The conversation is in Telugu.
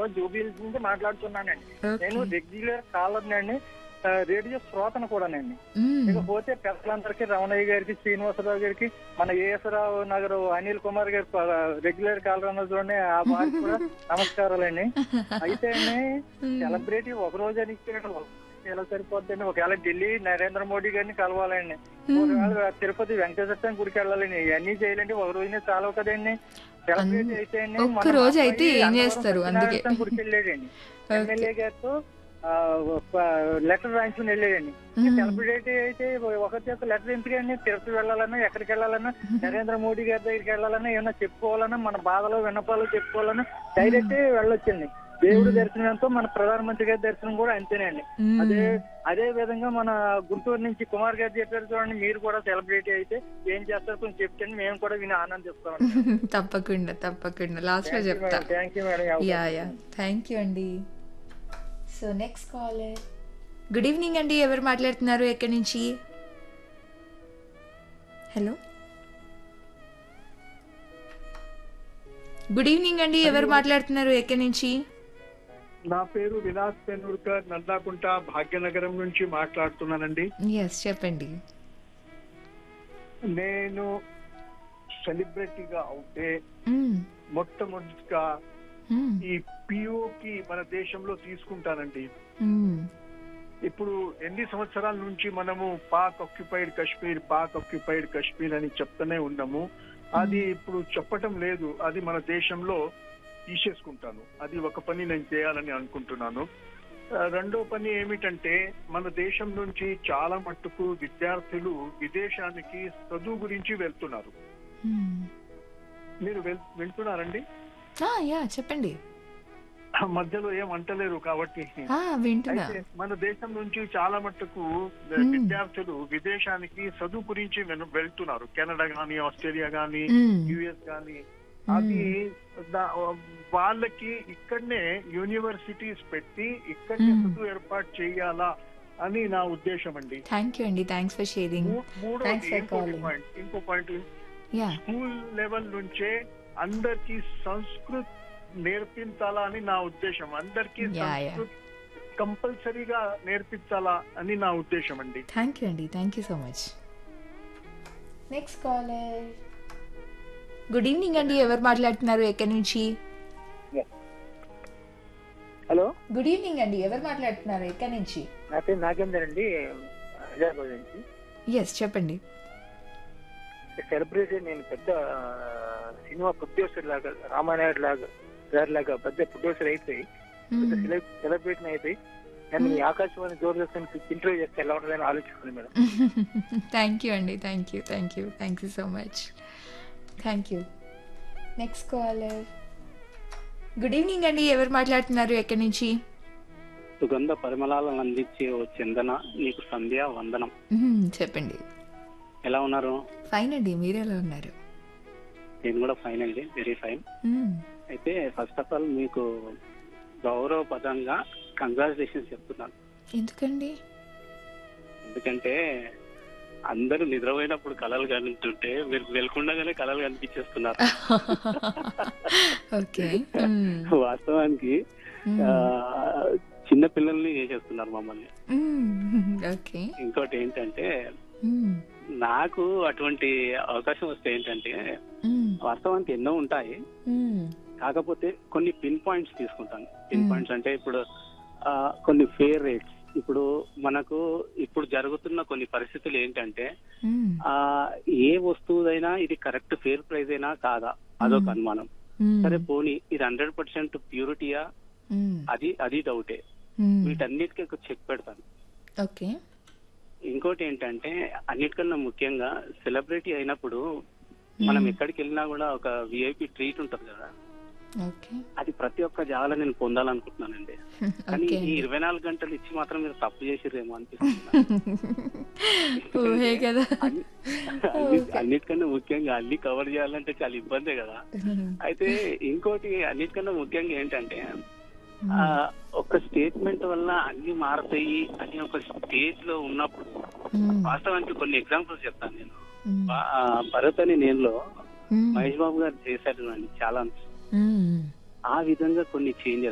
హైదరాబాద్ జూబిల్స్ నుంచి మాట్లాడుతున్నానండి ఓకే నేను రెగ్యులర్ కాలర్ అండి ఆ, రేడియో శ్రోతను కూడానండి మ్మ్. ఇకపోతే పెద్దలందరికీ రమణయ్య గారికి శ్రీనివాసరావు గారికి మన ఏఎస్రావు నగర్ అనిల్ కుమార్ గారి రెగ్యులర్ కాలర్ అన్న చూడండి ఆ వారికి కూడా నమస్కారాలండి అయితే సెలబ్రిటీ ఒక రోజు అని ఇచ్చాడు. ఎలా సరిపోద్దండి ఒకవేళ ఢిల్లీ నరేంద్ర మోడీ గారిని కలవాలండి ఒకవేళ తిరుపతి వెంకటేశ్వర స్వామి గుడికి వెళ్ళాలండి ఇవన్నీ చేయాలండి ఒక రోజునే చాలవు కదండి సెలబ్రిటీ అయితే అండి, ఒక్క మన రోజు అయితే అబ్బాయి ఏం అన్నవరం చేస్తారు? అందుకే. సత్యనారాయణ స్వామి గుడికి వెళ్ళాడండి ఓకే. ఎమ్మెల్యే గారితో లెటర్ రాయించుకుని వెళ్ళాడండి మ్మ్. సెలబ్రిటీ అయితే ఒకరి చేత లెటర్ ఎందుకండి తిరుపతి వెళ్ళాలన్నా ఎక్కడికి వెళ్ళాలన్నా నరేంద్ర మోడీ గారి దగ్గరికి వెళ్ళాలన్నా ఏమన్నా చెప్పుకోవాలన్నా మన బాధలు విన్నపాలు చెప్పుకోవాలన్నా డైరెక్ట్ వెళ్ళొచ్చండి దేవుడి దర్శనం ఎంతో మన ప్రధానమంత్రి గారి దర్శనం కూడా అంతేనండి మ్మ్. అదే అదే విధంగా మన గుంటూరు నుంచి కుమార్ గారు చెప్పారు చూడండి మీరు కూడా సెలబ్రిటీ అయితే ఏం చేస్తారు కొంచెం చెప్తే మేము కూడా విని ఆనందిస్తాం తప్పకుండా తప్పకుండా లాస్ట్ లో చెప్తా thank you madam yeah yeah thank you అండి so next caller good evening అండి ఎవరు మాట్లాడుతున్నారు ఎక్కడి నుంచి హలో గుడ్ ఈవినింగ్ అండి ఎవరు మాట్లాడుతున్నారు ఎక్కడి నుంచి నా పేరు విలాస్ పెన్నూర్కర్ నందాకుంట భాగ్యనగరం నుంచి మాట్లాడుతున్నానండి ఎస్ చెప్పండి నేను సెలబ్రిటీగా అవుతే మ్మ్. మొట్టమొదటిగా మ్మ్. ఈ పిఓకి మన దేశంలో తీసుకుంటానండి మ్మ్. ఇప్పుడు ఎన్ని సంవత్సరాల నుంచి మనము పాక్ ఆక్యుపైడ్ కశ్మీర్ పాక్ ఆక్యుపైడ్ కశ్మీర్ అని చెప్తూనే ఉన్నాము అది ఇప్పుడు చెప్పటం లేదు అది మన దేశంలో తీసేసుకుంటాను అది ఒక పని నేను చేయాలని అనుకుంటున్నాను ఆ, రెండో పని ఏమిటంటే మన దేశం నుంచి చాలా మట్టుకు విద్యార్థులు విదేశానికి చదువు గురించి వెళ్తున్నారు మ్మ్. మీరు వెల్- వెళ్తున్నారండి ఆ, యా చెప్పండి మధ్యలో ఏం అంటలేరు కాబట్టి ఆ, వింటున్నా అయితే మన దేశం నుంచి చాలా మట్టుకు విద్యార్థులు విదేశానికి చదువు గురించి వెను- వెళ్తున్నారు కెనడా గాని ఆస్ట్రేలియా గాని మ్మ్. యుఎస్ గాని అది దా- వాళ్ళకి ఇక్కడనే యూనివర్సిటీస్ పెట్టి ఇక్కడనే మ్మ్. చదువు ఏర్పాటు చేయాలా అని నా ఉద్దేశం అండి థ్యాంక్ యూ అండి థ్యాంక్స్ ఫర్ షేరింగ్ మూ- మూడోది Thanks for ఇంకోటి calling. పాయింట్ ఇంకో పాయింట్ యా స్కూల్ లెవెల్ నుంచే అందరికి సంస్కృత్ నేర్పించాలా అని నా ఉద్దేశం అందరికి Yeah, yeah. సంస్కృత్ కంపల్సరీగా నేర్పించాలా అని నా ఉద్దేశం అండి థ్యాంక్ యూ అండి thank you so much next caller good evening అండి ఎవరు మాట్లాడుతున్నారు ఎక్కడి నుంచి హలో గుడ్ ఈవినింగ్ అండి ఎవరు మాట్లాడుతున్నారు ఎక్కడి నుంచి నా పేరు నాగేందర్ అండి హైదరాబాద్ నుంచి ఎస్ చెప్పండి సెలబ్రిటీ నేను పెద్ద ఆ, సినిమా ప్రొడ్యూసర్ లాగా రామానాయుడు లాగా గారి లాగా పెద్ద ప్రొడ్యూసర్ అయిపోయి పెద్ద సెలబ్రిటీ అయిపోయి నేను ఈ ఆకాశవాణి దూరదర్శన్ ఇంటర్వ్యూ చేస్తే ఎలా ఉంటుందని ఆలోచిస్తున్నాను మేడం థ్యాంక్ యూ అండి thank you thank you thank you so much thank you next caller good evening అండి ఎవరు మాట్లాడుతున్నారు ఎక్కడి నుంచి సుగంధ పరిమళాలను అందించే ఓ చందన నీకు సంధ్య వందనం మ్మ్, చెప్పండి ఎలా ఉన్నారు ఫైన్ అండి మీరు ఎలా ఉన్నారు నేను కూడా ఫైన్ అండి వెరీ ఫైన్ మ్మ్. అయితే ఫస్ట్ ఆఫ్ ఆల్ మీకు గౌరవపదంగా కంగ్రాచులేషన్స్ చెప్తున్నాను ఎందుకండి ఎందుకంటే అందరూ నిద్రపోయినప్పుడు కళలు కనిపిస్తుంటే మీరు వెళ్తుండగానే కళలు కనిపించేస్తున్నారు ఓకే మ్మ్. వాస్తవానికి మ్మ్. ఆ, చిన్న పిల్లల్ని చేసేస్తున్నారు మమ్మల్ని మ్మ్. ఓకే ఇంకోటి ఏంటంటే మ్మ్. నాకు అటువంటి అవకాశం వస్తే ఏంటంటే మ్మ్. వాస్తవానికి ఎన్నో ఉంటాయి మ్మ్. కాకపోతే కొన్ని పిన్ పాయింట్స్ తీసుకుంటాను పిన్ Hmm. పాయింట్స్ అంటే ఇప్పుడు ఆ, కొన్ని ఫేర్ రేట్స్ ఇప్పుడు మనకు ఇప్పుడు జరుగుతున్న కొన్ని పరిస్థితులు ఏంటంటే మ్మ్. ఆ ఏ వస్తువుదైనా ఇది కరెక్ట్ ఫేర్ ప్రైస్ అయినా కాదా అదొక Hmm. అనుమానం మ్మ్. సరే పోనీ ఇది హండ్రెడ్ పర్సెంట్ ప్యూరిటీయా మ్మ్. అది అది డౌటే మ్మ్. వీటన్నిటికీ ఒక చెక్ పెడతాను ఓకే ఇంకోటి ఏంటంటే అన్నిటికన్నా ముఖ్యంగా సెలబ్రిటీ అయినప్పుడు మనం ఎక్కడికి వెళ్ళినా కూడా ఒక విఐపి ట్రీట్ ఉంటుంది కదా ఓకే అది ప్రతి ఒక్క జాగాలో నేను పొందాలనుకుంటున్నానండి కానీ ఓకే ఈ ఇరవై నాలుగు గంటలు ఇచ్చి మాత్రం మీరు తప్పు చేసిరేమో అనిపిస్తుంది ఊహే కదా అన్ని- అన్ని- అన్నిటికన్నా ముఖ్యంగా అన్ని కవర్ చేయాలంటే చాలా ఇబ్బందే కదా అయితే ఇంకోటి అన్నిటికన్నా ముఖ్యంగా ఏంటంటే ఆ, ఒక స్టేట్మెంట్ వల్ల అన్ని మారుతాయి అని ఒక స్టేజ్ లో ఉన్నప్పుడు మ్మ్. వాస్తవానికి కొన్ని ఎగ్జాంపుల్స్ చెప్తాను నేను మ్మ్. ఆ, భరత్ అని నేనులో మ్మ్. మహేష్ బాబు గారు చేశారు అండి చాలా మ్మ్. ఆ విధంగా కొన్ని చేంజెస్